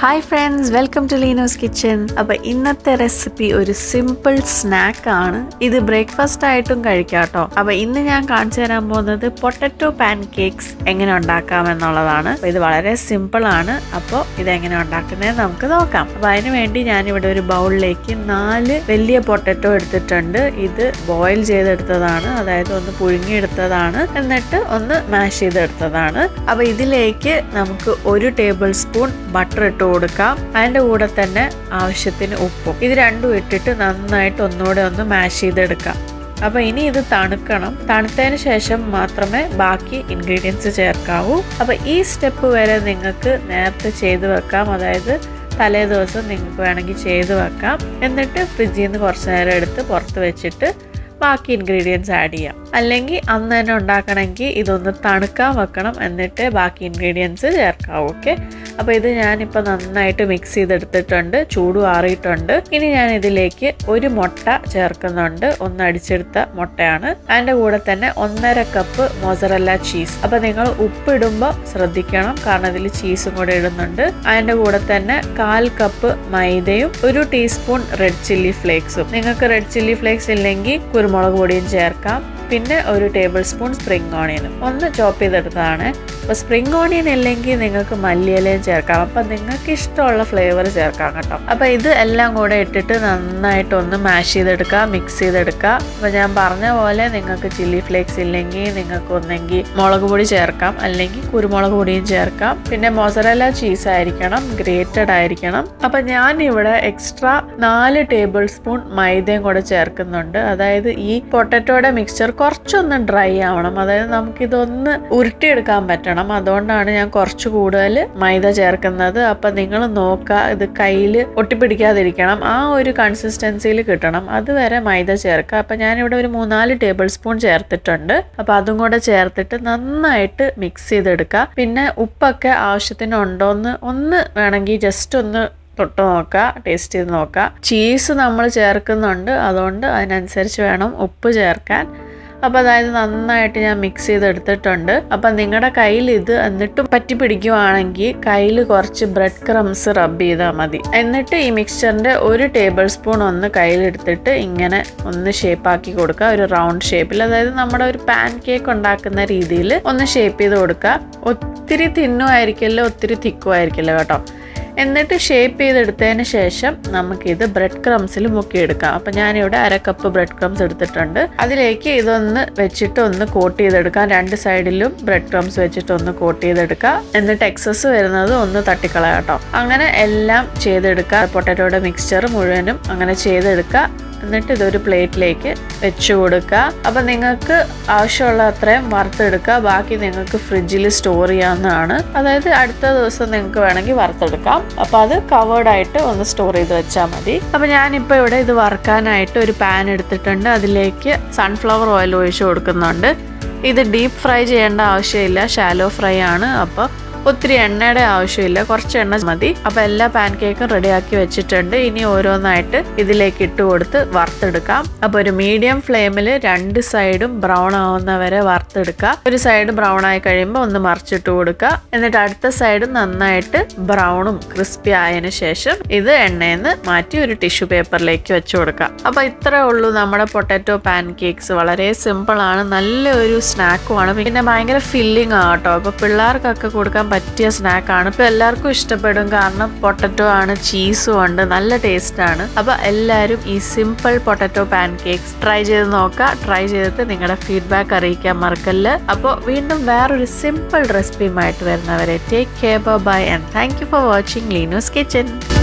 hi friends welcome to Leeno's kitchen അപ്പോൾ ഇന്നത്തെ recipe ഒരു സിമ്പിൾ സ്നാക്ക് ആണ് ഇത് ബ്രേക്ക്ഫാസ്റ്റ് ആയിട്ടും കഴിക്കാം കേട്ടോ അപ്പോൾ ഇന്ന് ഞാൻ കാണിച്ചു തരാൻ പോകുന്നത് പൊട്ടറ്റോ പാൻ കേക്ക്സ് എങ്ങനെ ഉണ്ടാക്കാം എന്നുള്ളതാണ് അപ്പോൾ ഇത് വളരെ സിമ്പിൾ ആണ് അപ്പോൾ ഇത് എങ്ങനെ ഉണ്ടാക്കുന്നത് നമുക്ക് നോക്കാം അപ്പോൾ അതിന് വേണ്ടി ഞാനിവിടെ ഒരു ബൗളിലേക്ക് നാല് വലിയ പൊട്ടറ്റോ എടുത്തിട്ടുണ്ട് ഇത് ബോയിൽ ചെയ്തെടുത്തതാണ് അതായത് ഒന്ന് പുഴുങ്ങിയെടുത്തതാണ് എന്നിട്ട് ഒന്ന് മാഷ് ചെയ്തെടുത്തതാണ് അപ്പോൾ ഇതിലേക്ക് നമുക്ക് ഒരു ടേബിൾ സ്പൂൺ ബട്ടർ ഇട്ട് കൊടുക്കാം അതിൻ്റെ കൂടെ തന്നെ ആവശ്യത്തിന് ഉപ്പും ഇത് രണ്ടും ഇട്ടിട്ട് നന്നായിട്ട് ഒന്നുകൂടെ ഒന്ന് മാഷ് ചെയ്തെടുക്കാം അപ്പോൾ ഇനി ഇത് തണുക്കണം തണുത്തതിന് ശേഷം മാത്രമേ ബാക്കി ഇൻഗ്രീഡിയൻസ് ചേർക്കാവൂ അപ്പോൾ ഈ സ്റ്റെപ്പ് വരെ നിങ്ങൾക്ക് നേരത്തെ ചെയ്ത് വെക്കാം അതായത് തലേ ദിവസം നിങ്ങൾക്ക് വേണമെങ്കിൽ ചെയ്ത് വെക്കാം എന്നിട്ട് ഫ്രിഡ്ജിൽ നിന്ന് കുറച്ച് നേരം എടുത്ത് പുറത്ത് വെച്ചിട്ട് ബാക്കി ഇൻഗ്രീഡിയൻസ് ആഡ് ചെയ്യാം അല്ലെങ്കിൽ അന്ന് തന്നെ ഉണ്ടാക്കണമെങ്കിൽ ഇതൊന്ന് തണുക്കാൻ വെക്കണം എന്നിട്ട് ബാക്കി ഇൻഗ്രീഡിയൻസ് ചേർക്കാം ഓക്കെ അപ്പോൾ ഇത് ഞാനിപ്പോൾ നന്നായിട്ട് മിക്സ് ചെയ്തെടുത്തിട്ടുണ്ട് ചൂട് ആറിയിട്ടുണ്ട് ഇനി ഞാൻ ഇതിലേക്ക് ഒരു മുട്ട ചേർക്കുന്നുണ്ട് ഒന്ന് അടിച്ചെടുത്ത മുട്ടയാണ് അതിൻ്റെ കൂടെ തന്നെ ഒന്നര കപ്പ് മൊസറല്ല ചീസ് അപ്പോൾ നിങ്ങൾ ഉപ്പ് ഇടുമ്പോൾ ശ്രദ്ധിക്കണം കാരണം ഇതിൽ ചീസും കൂടെ ഇടുന്നുണ്ട് അതിൻ്റെ കൂടെ തന്നെ കാൽ കപ്പ് മൈദയും ഒരു ടീസ്പൂൺ റെഡ് ചില്ലി ഫ്ലേക്സും നിങ്ങൾക്ക് റെഡ് ചില്ലി ഫ്ലേക്സ് ഇല്ലെങ്കിൽ കുരുമുളക് പൊടിയും ചേർക്കാം പിന്നെ ഒരു ടേബിൾ സ്പൂൺ സ്പ്രിംഗ് ഓണിയനും ഒന്ന് ചോപ്പ് ചെയ്തെടുത്തതാണ് അപ്പോൾ സ്പ്രിംഗ് ഓണിയൻ ഇല്ലെങ്കിൽ നിങ്ങൾക്ക് മല്ലിയിലയും ചേർക്കാം അപ്പം നിങ്ങൾക്ക് ഇഷ്ടമുള്ള ഫ്ലേവർ ചേർക്കാം കേട്ടോ അപ്പോൾ ഇത് എല്ലാം കൂടെ ഇട്ടിട്ട് നന്നായിട്ട് ഒന്ന് മാഷ് ചെയ്തെടുക്കുക മിക്സ് ചെയ്തെടുക്കുക അപ്പോൾ ഞാൻ പറഞ്ഞ പോലെ നിങ്ങൾക്ക് ചില്ലി ഫ്ലേക്സ് ഇല്ലെങ്കിൽ നിങ്ങൾക്ക് ഒന്നെങ്കിൽ മുളക് പൊടി ചേർക്കാം അല്ലെങ്കിൽ കുരുമുളക് പൊടിയും ചേർക്കാം പിന്നെ മൊസറല ചീസ് ആയിരിക്കണം ഗ്രേറ്റഡ് ആയിരിക്കണം അപ്പം ഞാൻ ഇവിടെ എക്സ്ട്രാ നാല് ടേബിൾ സ്പൂൺ മൈദയും കൂടെ ചേർക്കുന്നുണ്ട് അതായത് ഈ പൊട്ടറ്റോയുടെ മിക്സ്ചർ കുറച്ചൊന്ന് ഡ്രൈ ആവണം അതായത് നമുക്കിതൊന്ന് ഉരുട്ടിയെടുക്കാൻ പറ്റണം അതുകൊണ്ടാണ് ഞാൻ കുറച്ച് കൂടുതൽ മൈദ ചേർക്കുന്നത് അപ്പം നിങ്ങൾ നോക്കുക ഇത് കയ്യിൽ ഒട്ടിപ്പിടിക്കാതിരിക്കണം ആ ഒരു കൺസിസ്റ്റൻസിയിൽ കിട്ടണം അതുവരെ മൈദ ചേർക്കുക അപ്പം ഞാനിവിടെ ഒരു മൂന്നാല് ടേബിൾ സ്പൂൺ ചേർത്തിട്ടുണ്ട് അപ്പം അതും കൂടെ ചേർത്തിട്ട് നന്നായിട്ട് മിക്സ് ചെയ്തെടുക്കുക പിന്നെ ഉപ്പൊക്കെ ആവശ്യത്തിന് ഉണ്ടോയെന്ന് ഒന്ന് വേണമെങ്കിൽ ജസ്റ്റ് ഒന്ന് തൊട്ട് നോക്കുക ടേസ്റ്റ് ചെയ്ത് നോക്കുക ചീസ് നമ്മൾ ചേർക്കുന്നുണ്ട് അതുകൊണ്ട് അതിനനുസരിച്ച് വേണം ഉപ്പ് ചേർക്കാൻ അപ്പോൾ അതായത് നന്നായിട്ട് ഞാൻ മിക്സ് ചെയ്തെടുത്തിട്ടുണ്ട് അപ്പം നിങ്ങളുടെ കയ്യിൽ ഇത് എന്നിട്ടും പറ്റി പിടിക്കുവാണെങ്കിൽ കയ്യിൽ കുറച്ച് ബ്രെഡ് ക്രംസ് റബ്ബ് ചെയ്താൽ മതി എന്നിട്ട് ഈ മിക്സ്ചറിൻ്റെ ഒരു ടേബിൾ സ്പൂൺ ഒന്ന് കയ്യിലെടുത്തിട്ട് ഇങ്ങനെ ഒന്ന് ഷേപ്പാക്കി കൊടുക്കുക ഒരു റൗണ്ട് ഷേപ്പിൽ അതായത് നമ്മുടെ ഒരു പാൻ കേക്ക് ഉണ്ടാക്കുന്ന രീതിയിൽ ഒന്ന് ഷേപ്പ് ചെയ്ത് കൊടുക്കുക ഒത്തിരി തിന്നും ആയിരിക്കില്ല ഒത്തിരി തിക്കും ആയിരിക്കില്ല കേട്ടോ എന്നിട്ട് ഷേപ്പ് ചെയ്തെടുത്തതിന് ശേഷം നമുക്കിത് ബ്രെഡ് ക്രംസിൽ മുക്കിയെടുക്കാം അപ്പം ഞാനിവിടെ അര കപ്പ് ബ്രെഡ് ക്രംസ് എടുത്തിട്ടുണ്ട് അതിലേക്ക് ഇതൊന്ന് വെച്ചിട്ട് ഒന്ന് കോട്ട് ചെയ്തെടുക്കാം രണ്ട് സൈഡിലും ബ്രെഡ് ക്രംസ് വെച്ചിട്ട് ഒന്ന് കോട്ട് ചെയ്തെടുക്കുക എന്നിട്ട് എക്സസ് വരുന്നത് ഒന്ന് തട്ടിക്കളയാം കേട്ടോ അങ്ങനെ എല്ലാം ചെയ്തെടുക്കുക പൊട്ടറ്റോയുടെ മിക്സ്ചർ മുഴുവനും അങ്ങനെ ചെയ്തെടുക്കുക എന്നിട്ട് ഇതൊരു പ്ലേറ്റിലേക്ക് വെച്ച് കൊടുക്കുക അപ്പം നിങ്ങൾക്ക് ആവശ്യമുള്ള അത്രയും വറുത്തെടുക്കുക ബാക്കി നിങ്ങൾക്ക് ഫ്രിഡ്ജിൽ സ്റ്റോർ ചെയ്യാവുന്നതാണ് അതായത് അടുത്ത ദിവസം നിങ്ങൾക്ക് വേണമെങ്കിൽ വറുത്തെടുക്കാം അപ്പം അത് കവേർഡായിട്ട് ഒന്ന് സ്റ്റോർ ചെയ്ത് വെച്ചാൽ മതി അപ്പം ഞാനിപ്പോൾ ഇവിടെ ഇത് വറുക്കാനായിട്ട് ഒരു പാൻ എടുത്തിട്ടുണ്ട് അതിലേക്ക് സൺഫ്ലവർ ഓയിൽ ഒഴിച്ച് കൊടുക്കുന്നുണ്ട് ഇത് ഡീപ്പ് ഫ്രൈ ചെയ്യേണ്ട ആവശ്യമില്ല ഷാലോ ഫ്രൈ ആണ് അപ്പോൾ ഒത്തിരി എണ്ണയുടെ ആവശ്യമില്ല കുറച്ച് എണ്ണ മതി അപ്പോൾ എല്ലാ പാൻ കേക്കും റെഡിയാക്കി വെച്ചിട്ടുണ്ട് ഇനി ഓരോന്നായിട്ട് ഇതിലേക്ക് ഇട്ട് കൊടുത്ത് വറുത്തെടുക്കാം അപ്പോൾ ഒരു മീഡിയം ഫ്ലെയിമിൽ രണ്ട് സൈഡും ബ്രൗൺ ആവുന്ന വരെ വറുത്തെടുക്കുക ഒരു സൈഡ് ബ്രൗൺ ആയി കഴിയുമ്പോൾ ഒന്ന് മറിച്ചിട്ട് കൊടുക്കുക എന്നിട്ട് അടുത്ത സൈഡ് നന്നായിട്ട് ബ്രൗണും ക്രിസ്പി ആയതിനു ശേഷം ഇത് എണ്ണയിൽ നിന്ന് മാറ്റി ഒരു ടിഷ്യൂ പേപ്പറിലേക്ക് വെച്ച് കൊടുക്കുക അപ്പോൾ ഇത്രേ ഉള്ളൂ നമ്മുടെ പൊട്ടാറ്റോ പാൻ കേക്ക്സ് വളരെ സിമ്പിൾ ആണ് നല്ലൊരു സ്നാക്കുമാണ് പിന്നെ ഭയങ്കര ഫില്ലിംഗ് ആട്ടോ അപ്പോൾ പിള്ളേർക്കൊക്കെ കൊടുക്കാൻ പറ്റിയ സ്നാക്കാണ് ഇപ്പൊ എല്ലാവർക്കും ഇഷ്ടപ്പെടും കാരണം പൊട്ടറ്റോ ആണ് ചീസും ഉണ്ട് നല്ല ടേസ്റ്റ് ആണ് അപ്പൊ എല്ലാവരും ഈ simple potato pancakes try ചെയ്ത് നോക്കുക ട്രൈ ചെയ്തിട്ട് നിങ്ങളുടെ ഫീഡ്ബാക്ക് അറിയിക്കാൻ മറക്കല്ല് അപ്പോൾ വീണ്ടും വേറൊരു സിമ്പിൾ റെസിപ്പിയുമായിട്ട് വരുന്നവരെ take care bye and thank you for watching Leeno's kitchen